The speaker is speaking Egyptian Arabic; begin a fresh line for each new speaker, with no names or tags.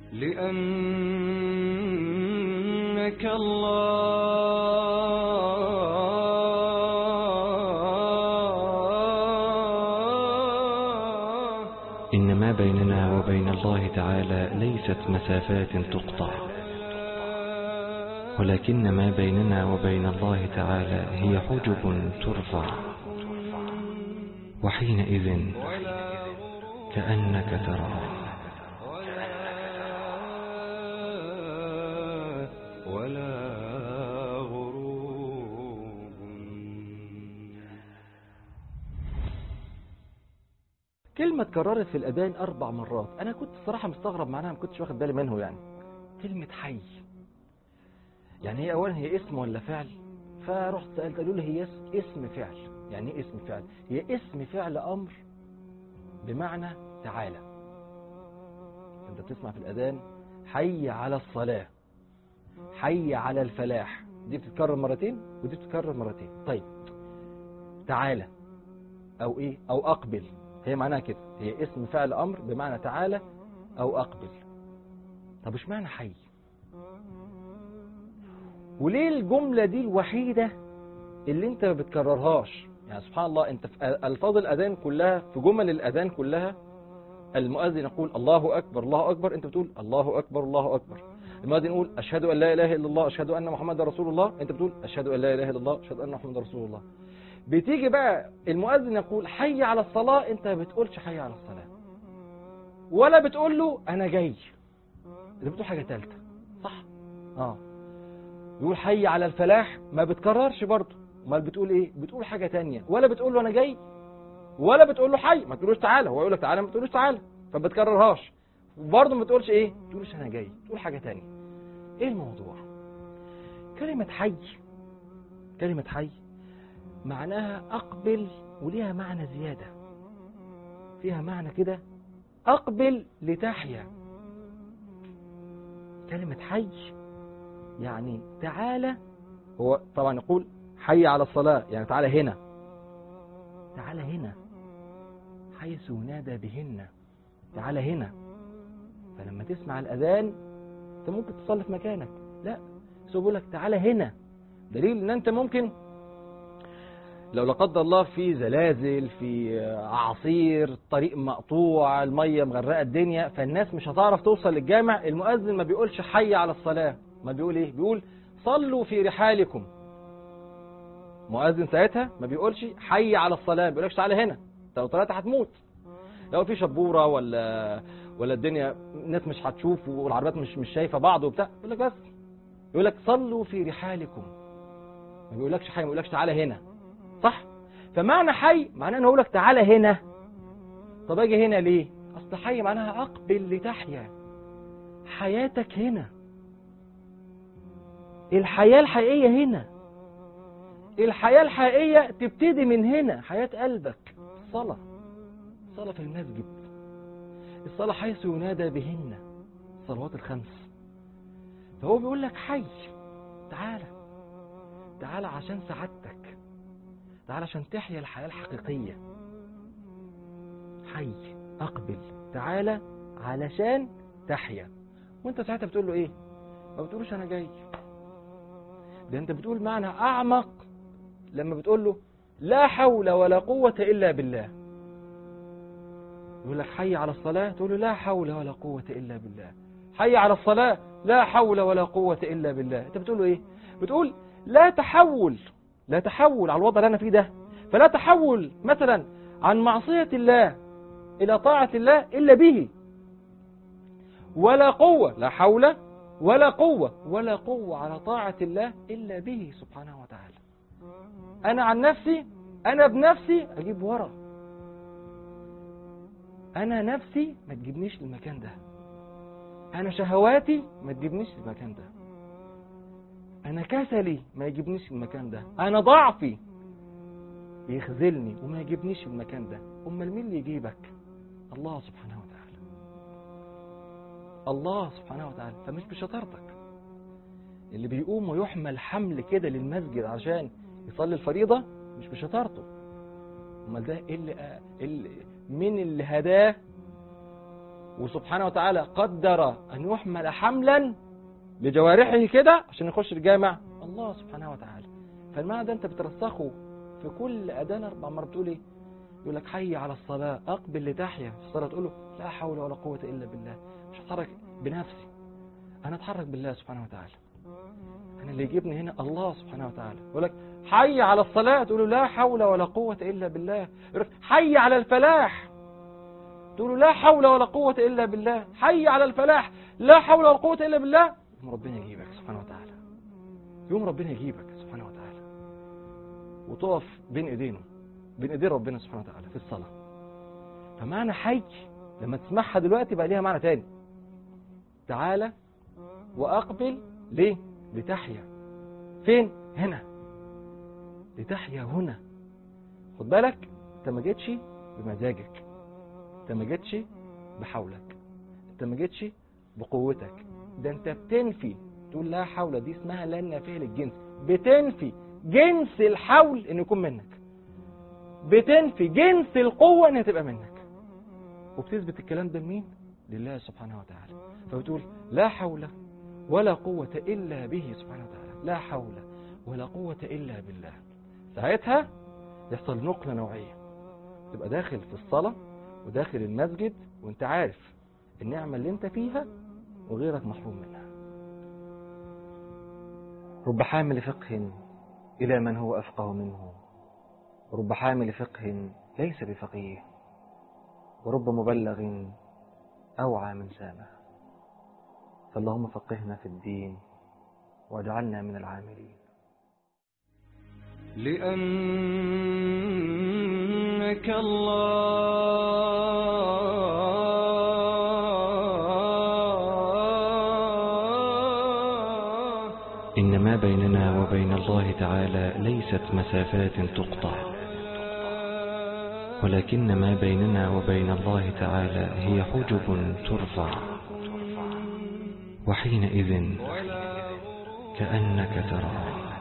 لأنك الله
إن ما بيننا وبين الله تعالى ليست مسافات تقطع ولكن ما بيننا وبين الله تعالى هي حجب ترفع وحينئذ كأنك تراه
ولا غروب
كلمة اتكررت في الأذان أربع مرات أنا كنت الصراحة مستغرب معناها ما كنتش واخد بالي منه يعني كلمة حي يعني هي أولا هي اسم ولا فعل فرحت سألت قالوا لي هي اس- اسم فعل يعني ايه اسم فعل هي اسم فعل أمر بمعنى تعالى أنت بتسمع في الأذان حي على الصلاة حي على الفلاح دي بتتكرر مرتين ودي بتتكرر مرتين طيب تعالى أو إيه أو أقبل هي معناها كده هي اسم فعل أمر بمعنى تعالى أو أقبل طب وش معنى حي وليه الجملة دي الوحيدة اللي انت ما بتكررهاش يعني سبحان الله انت في ألفاظ الأذان كلها في جمل الأذان كلها المؤذن يقول الله أكبر الله أكبر انت بتقول الله أكبر الله أكبر المؤذن يقول أشهد أن لا إله إلا الله أشهد أن محمد رسول الله انت بتقول أشهد أن لا إله إلا الله أشهد أن محمد رسول الله بتيجي بقى المؤذن يقول حي على الصلاة انت ما بتقولش حي على الصلاة ولا بتقول له انا جاي انت بتقول حاجة تالتة صح اه يقول حي على الفلاح ما بتكررش برضه امال بتقول ايه بتقول حاجة تانية ولا بتقول له انا جاي ولا بتقول له حي ما تقولوش تعالى هو يقول لك تعالى ما تقولوش تعالى فما بتكررهاش وبرضه ما بتقولش ايه ما تقولش انا جاي تقول حاجة تانية ايه الموضوع كلمة حي كلمة حي معناها أقبل وليها معنى زيادة فيها معنى كده أقبل لتحيا كلمة حي يعني تعالى هو طبعا يقول حي على الصلاة يعني تعالى هنا تعالى هنا حيث ينادى بهن تعالى هنا فلما تسمع الأذان أنت ممكن تصلي في مكانك لا بس هو بيقول لك تعالى هنا دليل ان انت ممكن لو لا قدر الله في زلازل في اعاصير الطريق مقطوع الميه مغرقه الدنيا فالناس مش هتعرف توصل للجامع المؤذن ما بيقولش حي على الصلاه ما بيقول ايه بيقول صلوا في رحالكم مؤذن ساعتها ما بيقولش حي على الصلاه ما بيقولكش تعالى هنا انت لو طلعت هتموت لو في شبوره ولا ولا الدنيا الناس مش هتشوف والعربيات مش مش شايفه بعض وبتاع يقول لك بس يقول لك صلوا في رحالكم ما بيقولكش حي ما بيقولكش تعالى هنا صح فمعنى حي معناه انه يقول لك تعالى هنا طب اجي هنا ليه اصل حي معناها اقبل لتحيا حياتك هنا الحياة الحقيقية هنا الحياة الحقيقية تبتدي من هنا حياة قلبك الصلاة الصلاة في المسجد الصلاة حيث ينادى بهن الصلوات الخمس فهو بيقول لك حي تعالى تعالى عشان سعادتك تعالى عشان تحيا الحياة الحقيقية حي أقبل تعالى علشان تحيا وانت ساعتها بتقول له ايه ما بتقولوش انا جاي ده انت بتقول معنى اعمق لما بتقول له لا حول ولا قوة الا بالله يقول لك حي على الصلاة تقول له لا حول ولا قوة الا بالله حي على الصلاة لا حول ولا قوة الا بالله انت بتقول له ايه بتقول لا تحول لا تحول على الوضع اللي انا فيه ده فلا تحول مثلا عن معصية الله الى طاعة الله الا به ولا قوة لا حول ولا قوة ولا قوة على طاعة الله إلا به سبحانه وتعالى أنا عن نفسي أنا بنفسي أجيب ورا أنا نفسي ما تجيبنيش للمكان ده أنا شهواتي ما تجيبنيش للمكان ده أنا كسلي ما يجيبنيش للمكان ده أنا ضعفي يخذلني وما يجيبنيش المكان ده أمال مين اللي يجيبك الله سبحانه وتعالى الله سبحانه وتعالى فمش بشطارتك اللي بيقوم ويحمل حمل كده للمسجد عشان يصلي الفريضة مش بشطارته امال ده إيه اللي, اللي مين اللي هداه وسبحانه وتعالى قدر أن يحمل حملا بجوارحه كده عشان يخش الجامع الله سبحانه وتعالى فالمعنى ده انت بترسخه في كل أذان أربع مرات بتقول ايه يقول لك حي على الصلاة أقبل لتحيا في الصلاة تقول له لا حول ولا قوة إلا بالله مش هتحرك بنفسي أنا أتحرك بالله سبحانه وتعالى أنا اللي يجيبني هنا الله سبحانه وتعالى يقول لك حي على الصلاة تقول له لا حول ولا قوة إلا بالله يقول لك حي على الفلاح تقول له لا حول ولا قوة إلا بالله حي على الفلاح لا حول ولا قوة إلا بالله يوم ربنا يجيبك سبحانه وتعالى يوم ربنا يجيبك سبحانه وتعالى وتقف بين ايدينه بين ايدين ربنا سبحانه وتعالى في الصلاة فمعنى حي لما تسمعها دلوقتي بقى ليها معنى تاني تعالى وأقبل ليه لتحيا فين هنا لتحيا هنا خد بالك انت ما جيتش بمزاجك انت ما جيتش بحولك انت ما جيتش بقوتك ده انت بتنفي تقول لا حول دي اسمها لا نافيه للجنس بتنفي جنس الحول انه يكون منك بتنفي جنس القوة انها تبقى منك وبتثبت الكلام ده لمين لله سبحانه وتعالى فبتقول لا حول ولا قوة إلا به سبحانه وتعالى لا حول ولا قوة إلا بالله ساعتها يحصل نقلة نوعية تبقى داخل في الصلاة وداخل المسجد وانت عارف النعمة اللي انت فيها وغيرك محروم منها رب حامل فقه إلى من هو أفقه منه ورب حامل فقه ليس بفقيه ورب مبلغ أوعى من سامه فاللهم فقهنا في الدين واجعلنا من العاملين
لأنك الله
إن ما بيننا وبين الله تعالى ليست مسافات تقطع ولكن ما بيننا وبين الله تعالى هي حجب ترفع وحينئذ كأنك تراه